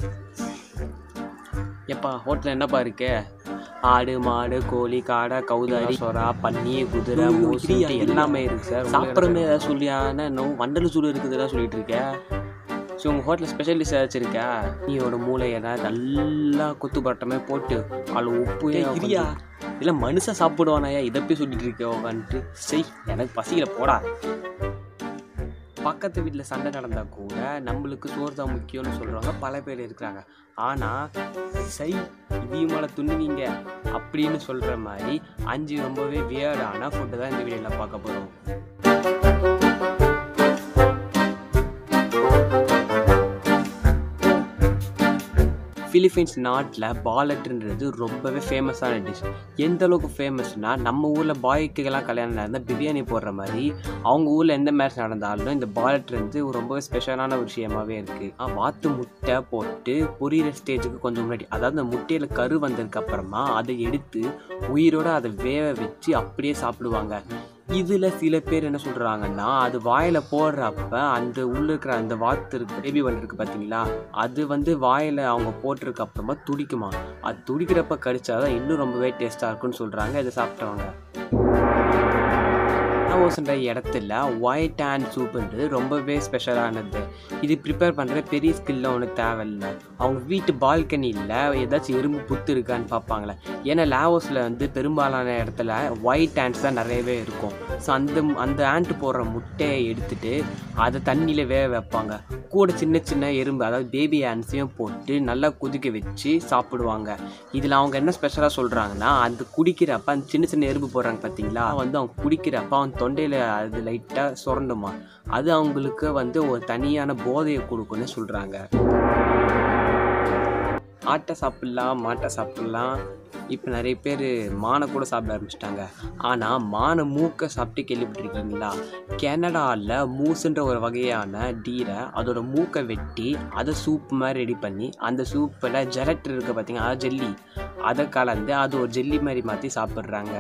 எப்பா ஹோட்டலில் என்னப்பா இருக்கு ஆடு மாடு கோழி காடை கௌதாரி சொரா பன்னி குதிரை மூசி எல்லாமே இருக்கு சார் சாப்பிட்றமே ஏதாவது சொல்லியான இன்னும் வண்டல் சூடு இருக்குதுலாம் சொல்லிட்டு இருக்க ஸோ உங்கள் ஹோட்டலில் ஸ்பெஷல் டிஷ் ஏதாச்சும் இருக்கா நீயோட மூளை ஏதாவது நல்லா குத்து பட்டமே போட்டு அதில் உப்பு இரியா இல்லை மனுஷன் சாப்பிடுவானாயா இதை போய் சொல்லிட்டு இருக்க உட்காந்துட்டு செய் எனக்கு பசியில் போடா பக்கத்து வீட்டில் சண்டை நடந்தால் கூட நம்மளுக்கு சோறு தான் முக்கியம்னு சொல்கிறவங்க பல பேர் இருக்கிறாங்க ஆனால் சை இதையும் மேலே துண்ணுவீங்க அப்படின்னு சொல்கிற மாதிரி அஞ்சு ரொம்பவே வியர்டான ஃபுட்டு தான் இந்த வீடியோவில் பார்க்க போகிறோம் ஃபிலிப்பைன்ஸ் நாட்டில் பாலட்ன்றது ரொம்பவே ஃபேமஸான டிஷ் எந்த அளவுக்கு ஃபேமஸ்னால் நம்ம ஊரில் பாய்க்குகெல்லாம் கல்யாணம் நடந்தால் பிரியாணி போடுற மாதிரி அவங்க ஊரில் எந்த மேட்ச் நடந்தாலும் இந்த பாலட்ருந்து ஒரு ரொம்பவே ஸ்பெஷலான ஒரு விஷயமாவே இருக்குது வாத்து முட்டை போட்டு பொரியிற ஸ்டேஜுக்கு கொஞ்சம் முன்னாடி அதாவது அந்த முட்டையில் கரு வந்ததுக்கு அப்புறமா அதை எடுத்து உயிரோட அதை வேக வச்சு அப்படியே சாப்பிடுவாங்க இதில் சில பேர் என்ன சொல்கிறாங்கன்னா அது வாயில் போடுறப்ப அந்த உள்ள இருக்கிற அந்த வாத்து இருக்கு பேபி ஒன்று இருக்குது பார்த்தீங்களா அது வந்து வாயில் அவங்க போட்டிருக்க அப்புறமா துடிக்குமா அது துடிக்கிறப்ப கடிச்சாதான் இன்னும் ரொம்பவே டேஸ்ட்டாக இருக்குன்னு சொல்கிறாங்க இதை சாப்பிட்டவங்க ஓசன்ற இடத்துல ஒயிட் அண்ட் சூப்புன்றது ரொம்பவே ஸ்பெஷலானது இது ப்ரிப்பேர் பண்ணுற பெரிய ஸ்கில்ல ஒன்று தேவையில்லை அவங்க வீட்டு பால்கனியில் ஏதாச்சும் எறும்பு புத்து இருக்கான்னு பார்ப்பாங்களே ஏன்னா லாவோஸில் வந்து பெரும்பாலான இடத்துல ஒயிட் ants தான் நிறையவே இருக்கும் ஸோ அந்த அந்த ஆண்ட் போடுற முட்டையை எடுத்துட்டு அதை தண்ணியில் வேக வைப்பாங்க கூட சின்ன சின்ன எறும்பு அதாவது பேபி ஆன்ஸையும் போட்டு நல்லா கொதிக்க வச்சு சாப்பிடுவாங்க இதில் அவங்க என்ன ஸ்பெஷலாக சொல்கிறாங்கன்னா அந்த குடிக்கிறப்ப அந்த சின்ன சின்ன எறும்பு போடுறாங்க பார்த்தீங்களா வந்து அவங்க குடிக்கிறப்ப அவன் தொண்டையில் அது லைட்டாக சுரண்டுமா அது அவங்களுக்கு வந்து ஒரு தனியான போதையை கொடுக்குன்னு சொல்கிறாங்க ஆட்டை சாப்பிட்லாம் மாட்டை சாப்பிட்லாம் இப்போ நிறைய பேர் மானை கூட சாப்பிட ஆரம்பிச்சிட்டாங்க ஆனால் மானை மூக்கை சாப்பிட்டு கேள்விப்பட்டிருக்கீங்களா கனடாவில் மூசுன்ற ஒரு வகையான டீரை அதோட மூக்கை வெட்டி அதை சூப் மாதிரி ரெடி பண்ணி அந்த சூப்பில் ஜெலட் இருக்குது பார்த்தீங்கன்னா அதாவது ஜெல்லி அதை கலந்து அது ஒரு ஜெல்லி மாதிரி மாற்றி சாப்பிட்றாங்க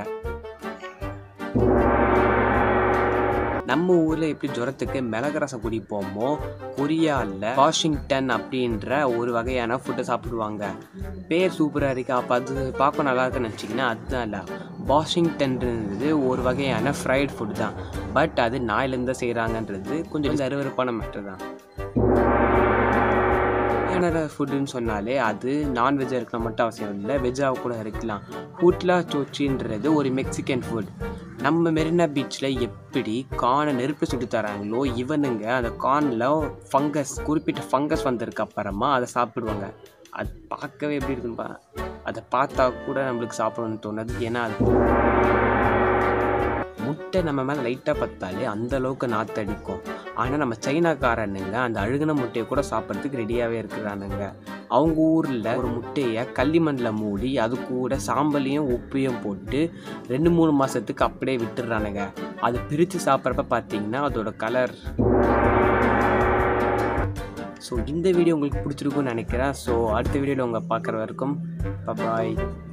நம்ம ஊரில் எப்படி ஜுரத்துக்கு மிளகு ரசம் குடிப்போமோ கொரியாவில் வாஷிங்டன் அப்படின்ற ஒரு வகையான ஃபுட்டை சாப்பிடுவாங்க பேர் சூப்பராக இருக்கு அப்போ அது பார்க்க நல்லா இருக்குன்னு நினச்சிங்கன்னா அதுதான் இல்லை வாஷிங்டன்றது ஒரு வகையான ஃப்ரைட் ஃபுட் தான் பட் அது நாயிலேருந்து தான் செய்கிறாங்கன்றது கொஞ்சம் அருவருப்பான மேட்டர் தான் கனடா ஃபுட்டுன்னு சொன்னாலே அது நான்வெஜ்ஜாக இருக்கலாம் மட்டும் அவசியம் இல்லை வெஜ்ஜாக கூட இருக்கலாம் ஹூட்லா சோச்சின்றது ஒரு மெக்சிகன் ஃபுட் நம்ம மெரினா பீச்சில் எப்படி கானை நெருப்பு சுட்டு தராங்களோ இவனுங்க அந்த கானில் ஃபங்கஸ் குறிப்பிட்ட ஃபங்கஸ் வந்ததுக்கு அப்புறமா அதை சாப்பிடுவாங்க அது பார்க்கவே எப்படி இருக்குன்னு பா அதை பார்த்தா கூட நம்மளுக்கு சாப்பிடணும்னு தோணுது ஏன்னா அது முட்டை நம்ம மேலே லைட்டாக பத்தாலே அந்த அளவுக்கு நாற்று அடிக்கும் ஆனால் நம்ம சைனாக்காரனுங்க அந்த அழுகின முட்டையை கூட சாப்பிட்றதுக்கு ரெடியாகவே இருக்கிறானுங்க அவங்க ஊரில் ஒரு முட்டையை களிமண்ணில் மூடி அது கூட சாம்பலையும் உப்பையும் போட்டு ரெண்டு மூணு மாதத்துக்கு அப்படியே விட்டுடுறானுங்க அது பிரித்து சாப்பிட்றப்ப பார்த்தீங்கன்னா அதோட கலர் ஸோ இந்த வீடியோ உங்களுக்கு பிடிச்சிருக்கும்னு நினைக்கிறேன் ஸோ அடுத்த வீடியோவில் உங்களை பார்க்குற வரைக்கும் பாய்